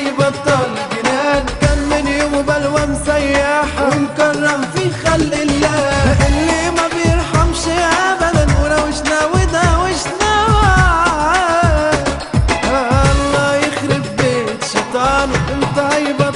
يبطل جنان كان من يوم بلوى مسيحة ومكرم في خلق الله اللي ما بيرحمش ابدا وروشنا وداوشنا الله يخرب بيت شيطانه انت هيبة